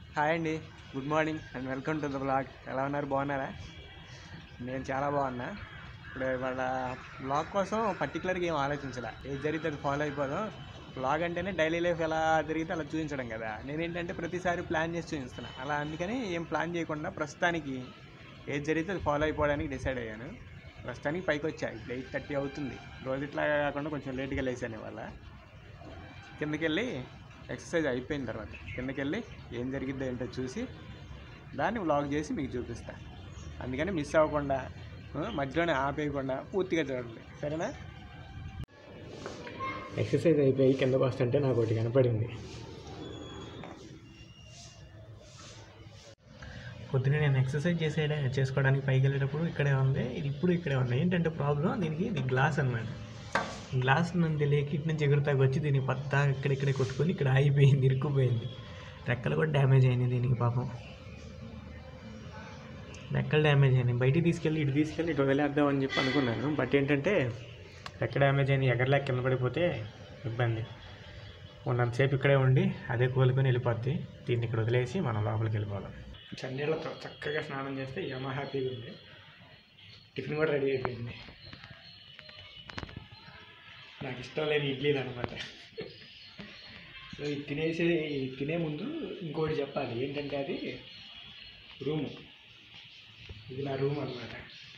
Hi అండి good morning and welcome to the blog ఎలా ఉన్నారు బాగున్నారా నేను చాలా బాగున్నా ఇప్పుడు వాళ్ళ బ్లాగ్ కోసం పర్టికులర్గా ఏం ఆలోచించలే ఏది జరిగితే అది ఫాలో అయిపోదాం బ్లాగ్ అంటేనే డైలీ లైఫ్ ఎలా జరిగితే అలా చూపించడం కదా నేనేంటంటే ప్రతిసారి ప్లాన్ చేసి చూపిస్తున్నా అలా అందుకని ఏం ప్లాన్ చేయకుండా ప్రస్తుతానికి ఏది జరిగితే అది ఫాలో అయిపోవడానికి డిసైడ్ అయ్యాను ప్రస్తుతానికి పైకి వచ్చా ఇప్పుడు ఎయిట్ థర్టీ అవుతుంది రోజు ఇట్లా కాకుండా కొంచెం లేట్గా లేచాను ఇవాళ కిందకి వెళ్ళి ఎక్సర్సైజ్ అయిపోయిన తర్వాత కిందకి వెళ్ళి ఏం జరిగిద్దో ఏంటో చూసి దాన్ని వ్లాగ్ చేసి మీకు చూపిస్తా అందుకని మిస్ అవ్వకుండా ఆ, మధ్యలోనే ఆపేయకుండా పూర్తిగా చూడండి సరేనా ఎక్సర్సైజ్ అయిపోయి కిందకు వస్తుంటే నాకు ఒకటి కనపడింది పొద్దునే నేను ఎక్సర్సైజ్ చేసే చేసుకోవడానికి పైకి వెళ్ళేటప్పుడు ఇక్కడే ఉంది ఇది ఇప్పుడు ఇక్కడే ఉంది ఏంటంటే ప్రాబ్లం దీనికి ఇది గ్లాస్ అనమాట గ్లాస్ నుండి లేకి ఇటు నుంచి ఎగురుతాకి వచ్చి దీని పత్తా ఇక్కడిక్కడే కొట్టుకొని ఇక్కడ ఆగిపోయింది ఇరుక్కుపోయింది రెక్కలు కూడా డ్యామేజ్ అయినాయి దీనికి పాపం రెక్కలు డ్యామేజ్ అయినాయి బయటికి తీసుకెళ్ళి ఇటు తీసుకెళ్ళి ఇటు వదిలేద్దాం అని చెప్పి అనుకున్నాను బట్ ఏంటంటే రెక్క డ్యామేజ్ అయినాయి ఎగరలేక కింద పడిపోతే ఇబ్బంది ఉన్నంతసేపు ఇక్కడే ఉండి అదే కోలుకొని వెళ్ళిపోద్ది దీన్ని ఇక్కడ వదిలేసి మనం లోపలికి వెళ్ళిపోదాం చన్నీళ్ళతో చక్కగా స్నానం చేస్తే యమ హ్యాపీగా ఉంది టిఫిన్ కూడా రెడీ అయిపోయింది నాకు ఇష్టం లేని ఇడ్లీలు అనమాట సో ఇది తినేసి ఇది తినే ముందు ఇంకోటి చెప్పాలి ఏంటంటే అది రూము ఇది నా రూమ్ అనమాట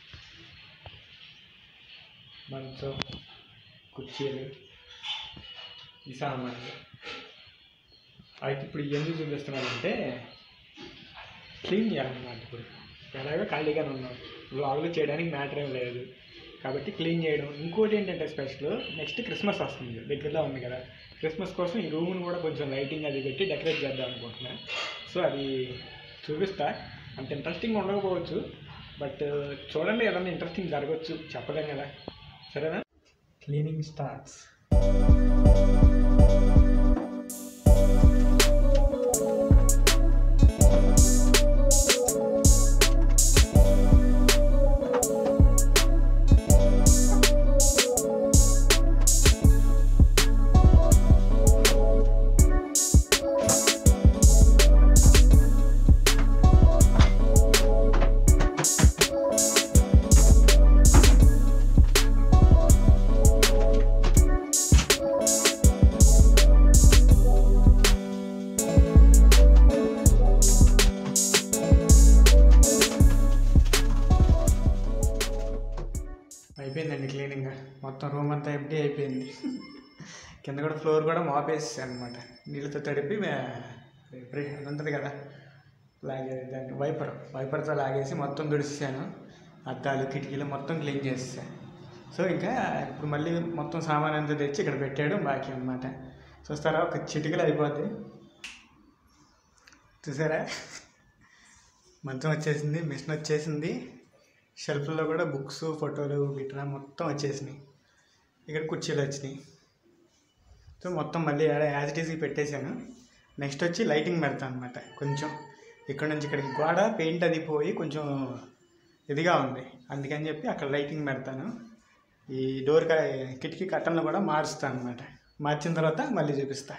మంచం కుర్చీలు ఈ సామాన్లు అయితే ఇప్పుడు ఎందుకు చూపిస్తున్నానంటే క్లీన్ చేయాలన్నమాట ఇప్పుడు ఎలాగో ఖాళీగానే ఉన్నాం వ్లాగులు చేయడానికి మ్యాటర్ ఏం లేదు కాబట్టి క్లీన్ చేయడం ఇంకోటి ఏంటంటే స్పెషల్ నెక్స్ట్ క్రిస్మస్ వస్తుంది దగ్గరలో ఉంది కదా క్రిస్మస్ కోసం ఈ రూమ్ని కూడా కొంచెం లైటింగ్ అది పెట్టి డెకరేట్ చేద్దాం అనుకుంటున్నా సో అది చూపిస్తా అంత ఇంట్రెస్టింగ్ ఉండకపోవచ్చు బట్ చూడండి ఏదన్నా ఇంట్రెస్టింగ్ జరగవచ్చు చెప్పలేం కదా సరేనా క్లీనింగ్ స్టార్ట్స్ అయిపోయిందండి క్లీనింగ్ మొత్తం రూమ్ అంతా ఎంటీ అయిపోయింది కింద కూడా ఫ్లోర్ కూడా మాపేసి అనమాట నీళ్ళతో తడిపి మే- ప్రే- అది ఉంటుంది కదా లాగే దాన్ని వైపర్ వైపర్తో లాగేసి మొత్తం దుడిసాను అద్దాలు కిటికీలు మొత్తం క్లీన్ చేసేసాను సో ఇంకా ఇప్పుడు మళ్ళీ మొత్తం సామాన్ అంతా తెచ్చి ఇక్కడ పెట్టాడు బాకీ అనమాట చూస్తారా ఒక చిటికలు అయిపోద్ది చూసారా మంచం వచ్చేసింది మిషన్ వచ్చేసింది షెల్ఫ్లో కూడా బుక్స్ ఫోటోలు గిట్రా మొత్తం వచ్చేసినాయి ఇక్కడ కుర్చీలు వచ్చినాయి సో మొత్తం మళ్ళీ యాజ్ ఇట్ ఈస్కి పెట్టేశాను నెక్స్ట్ వచ్చి లైటింగ్ పెడతాను అనమాట కొంచెం ఇక్కడ నుంచి ఇక్కడికి గోడ పెయింట్ అది పోయి కొంచెం ఇదిగా ఉంది అందుకని చెప్పి అక్కడ లైటింగ్ పెడతాను ఈ డోర్ క- కిటికీ కట్టలను కూడా మారుస్తాను అనమాట మార్చిన తర్వాత మళ్ళీ చూపిస్తా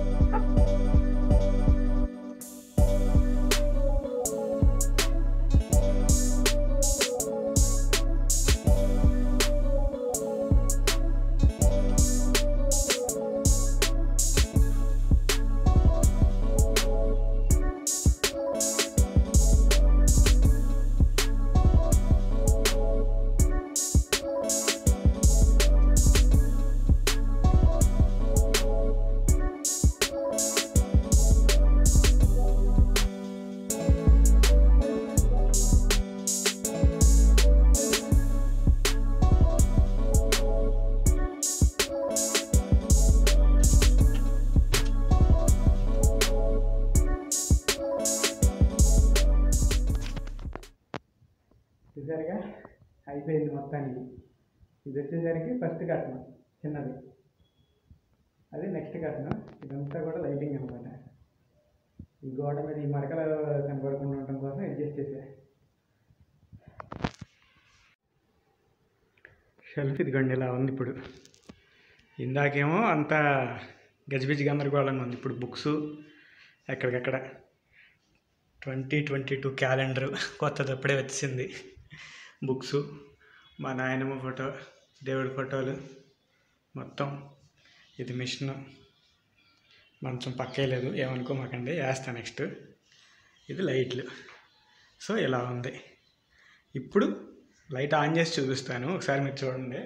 చూసారుగా అయిపోయింది మొత్తానికి ఇది వచ్చేసరికి ఫస్ట్ కట్నం చిన్నది అది నెక్స్ట్ కట్నం ఇదంతా కూడా లైటింగ్ అనమాట ఈ గోడ మీద ఈ మరకలు కనపడకుండా ఉండటం కోసం అడ్జస్ట్ చేసా షెల్ఫ్ ఇదిగోండి ఇలా ఉంది ఇప్పుడు ఇందాకేమో అంత గజిబిజి గందరగోళంగా ఉంది ఇప్పుడు బుక్స్ ఎక్కడికక్కడ ట్వంటీ ట్వంటీ టూ క్యాలెండర్ కొత్తది అప్పుడే వచ్చింది బుక్స్ మా నాయనమ్మ ఫోటో దేవుడి ఫోటోలు మొత్తం ఇది మిషన్ మంచం పక్కే లేదు ఏమనుకోమాకండి వేస్తా నెక్స్ట్ ఇది లైట్లు సో ఇలా ఉంది ఇప్పుడు లైట్ ఆన్ చేసి చూపిస్తాను ఒకసారి మీరు చూడండి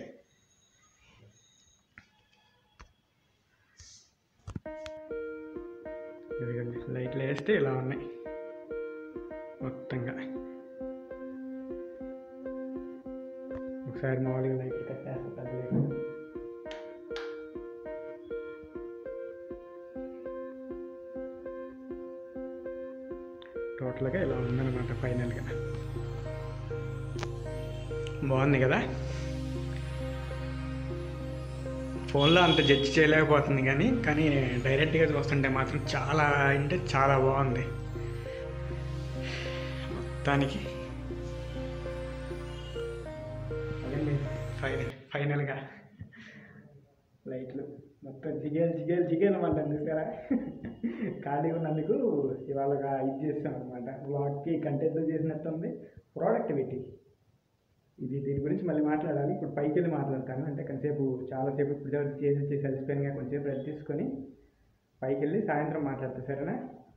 ఇదిగోండి లైట్లు వేస్తే ఇలా ఉన్నాయి మొత్తంగా ఒకసారి మామూలుగా లైట్లు కట్టేస్తా పెద్ద లైట్లు. టోటల్గా ఇలా ఉందన్నమాట ఫైనల్గా బాగుంది కదా ఫోన్లో అంత జడ్జి చేయలేకపోతుంది కానీ కానీ డైరెక్ట్గా చూస్తుంటే మాత్రం చాలా అంటే చాలా బాగుంది మొత్తానికి అదండి ఫైనల్ ఫైనల్గా లైట్లు మొత్తం జిగేలు జిగేలు జిగేలు అనమాట చూసారా ఖాళీ ఉన్నందుకు ఇవాళ ఇది చేస్తాం అనమాట బ్లాగ్కి కంటెంట్ చేసినట్టుంది ప్రొడక్టివిటీ ఇది దీని గురించి మళ్ళీ మాట్లాడాలి ఇప్పుడు పైకి వెళ్ళి మాట్లాడతాను అంటే కొంచెంసేపు చాలాసేపు ఇప్పుడు దాకా చేసి చేసి అలసిపోయిన కొంచెంసేపు రెస్ట్ తీసుకొని పైకి వెళ్ళి సాయంత్రం మాట్లాడతా సరేనా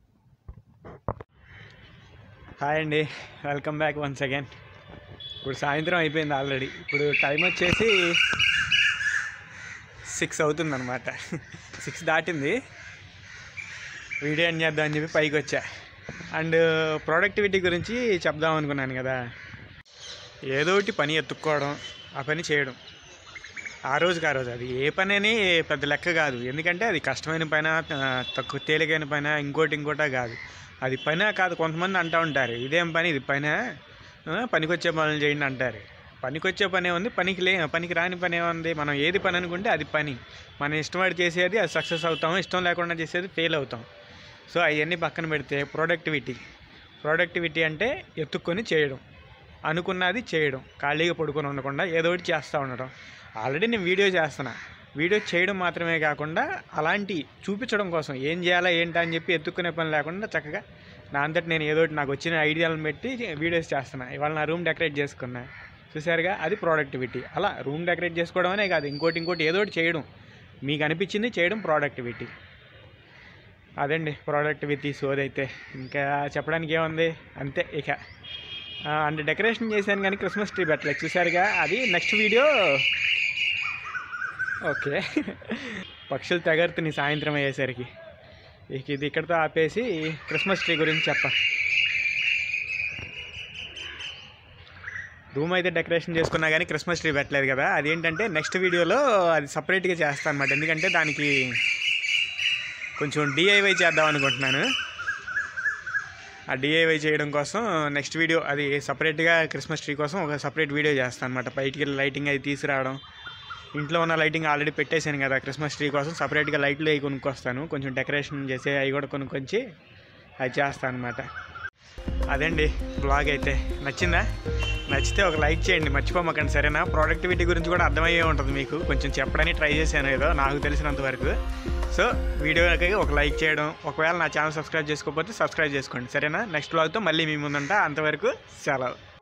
హాయ్ అండి వెల్కమ్ బ్యాక్ వన్స్ అగైన్ ఇప్పుడు సాయంత్రం అయిపోయింది ఆల్రెడీ ఇప్పుడు టైం వచ్చేసి సిక్స్ అవుతుందన్నమాట సిక్స్ దాటింది వీడియో ఏం చేద్దాం అని చెప్పి పైకి వచ్చా అండ్ ప్రొడక్టివిటీ గురించి చెప్దాం అనుకున్నాను కదా ఏదో ఒకటి పని ఎత్తుక్కోవడం ఆ పని చేయడం ఆ రోజుకి ఆ రోజు అది ఏ పని అని పెద్ద లెక్క కాదు ఎందుకంటే అది కష్టమైన పైన తక్కువ తేలికైన పైన ఇంకోటి ఇంకోటా కాదు అది పైన కాదు కొంతమంది అంటూ ఉంటారు ఇదేం పని ఇది పైన పనికొచ్చే పనులు చేయండి అంటారు పనికొచ్చే పనే ఉంది పనికి లే పనికి రాని పని ఏముంది మనం ఏది పని అనుకుంటే అది పని మనం ఇష్టపడి చేసేది అది సక్సెస్ అవుతాం ఇష్టం లేకుండా చేసేది ఫెయిల్ అవుతాం సో అవన్నీ పక్కన పెడితే ప్రొడక్టివిటీ ప్రొడక్టివిటీ అంటే ఎత్తుక్కొని చేయడం అనుకున్నది చేయడం ఖాళీగా పడుకొని ఉండకుండా ఏదో ఒకటి చేస్తూ ఉండడం ఆల్రెడీ నేను వీడియో చేస్తున్నా వీడియో చేయడం మాత్రమే కాకుండా అలాంటి చూపించడం కోసం ఏం చేయాలా ఏంటా అని చెప్పి ఎత్తుక్కునే పని లేకుండా చక్కగా నా అంతటి నేను ఏదో ఒకటి నాకు వచ్చిన ఐడియాలను పెట్టి వీడియోస్ చేస్తున్నా ఇవాళ నా రూమ్ డెకరేట్ చేసుకున్నా చూసారుగా అది ప్రొడక్టివిటీ అలా రూమ్ డెకరేట్ చేసుకోవడం అనే కాదు ఇంకోటి ఇంకోటి ఏదో ఒకటి చేయడం మీకు అనిపించింది చేయడం ప్రొడక్టివిటీ అదండి ప్రొడక్టివిటీ సోదైతే ఇంకా చెప్పడానికి ఏముంది అంతే ఇక అండ్ డెకరేషన్ చేశాను కానీ క్రిస్మస్ ట్రీ పెట్టలేదు చూసారుగా అది నెక్స్ట్ వీడియో ఓకే పక్షులు తెగరుతున్నాయి సాయంత్రం అయ్యేసరికి ఇక ఇది ఇక్కడితో ఆపేసి క్రిస్మస్ ట్రీ గురించి చెప్ప రూమ్ అయితే డెకరేషన్ చేసుకున్నా కానీ క్రిస్మస్ ట్రీ పెట్టలేదు కదా అదేంటంటే నెక్స్ట్ వీడియోలో అది సపరేట్గా చేస్తాను అనమాట ఎందుకంటే దానికి కొంచెం డిఐవై చేద్దాం అనుకుంటున్నాను ఆ డిఐవై చేయడం కోసం నెక్స్ట్ వీడియో అది సపరేట్గా క్రిస్మస్ ట్రీ కోసం ఒక సపరేట్ వీడియో చేస్తాను అనమాట బయటికి వెళ్ళి లైటింగ్ అది తీసుకురావడం ఇంట్లో ఉన్న లైటింగ్ ఆల్రెడీ పెట్టేశాను కదా క్రిస్మస్ ట్రీ కోసం సపరేట్గా లైట్లు అవి కొనుక్కొస్తాను కొంచెం డెకరేషన్ చేసి అవి కూడా కొనుక్కొచ్చి అది చేస్తాను అనమాట అదండి బ్లాగ్ అయితే నచ్చిందా నచ్చితే ఒక లైక్ చేయండి మర్చిపోమకండి సరేనా ప్రొడక్టివిటీ గురించి కూడా అర్థమయ్యే ఉంటుంది మీకు కొంచెం చెప్పడానికి ట్రై చేశాను ఏదో నాకు తెలిసినంత వరకు సో వీడియోకి ఒక లైక్ చేయడం ఒకవేళ నా ఛానల్ సబ్స్క్రైబ్ చేసుకోకపోతే సబ్స్క్రైబ్ చేసుకోండి సరేనా నెక్స్ట్ బ్లాగ్తో మళ్ళీ మీ ముందుంటా అంతవరకు సెలవు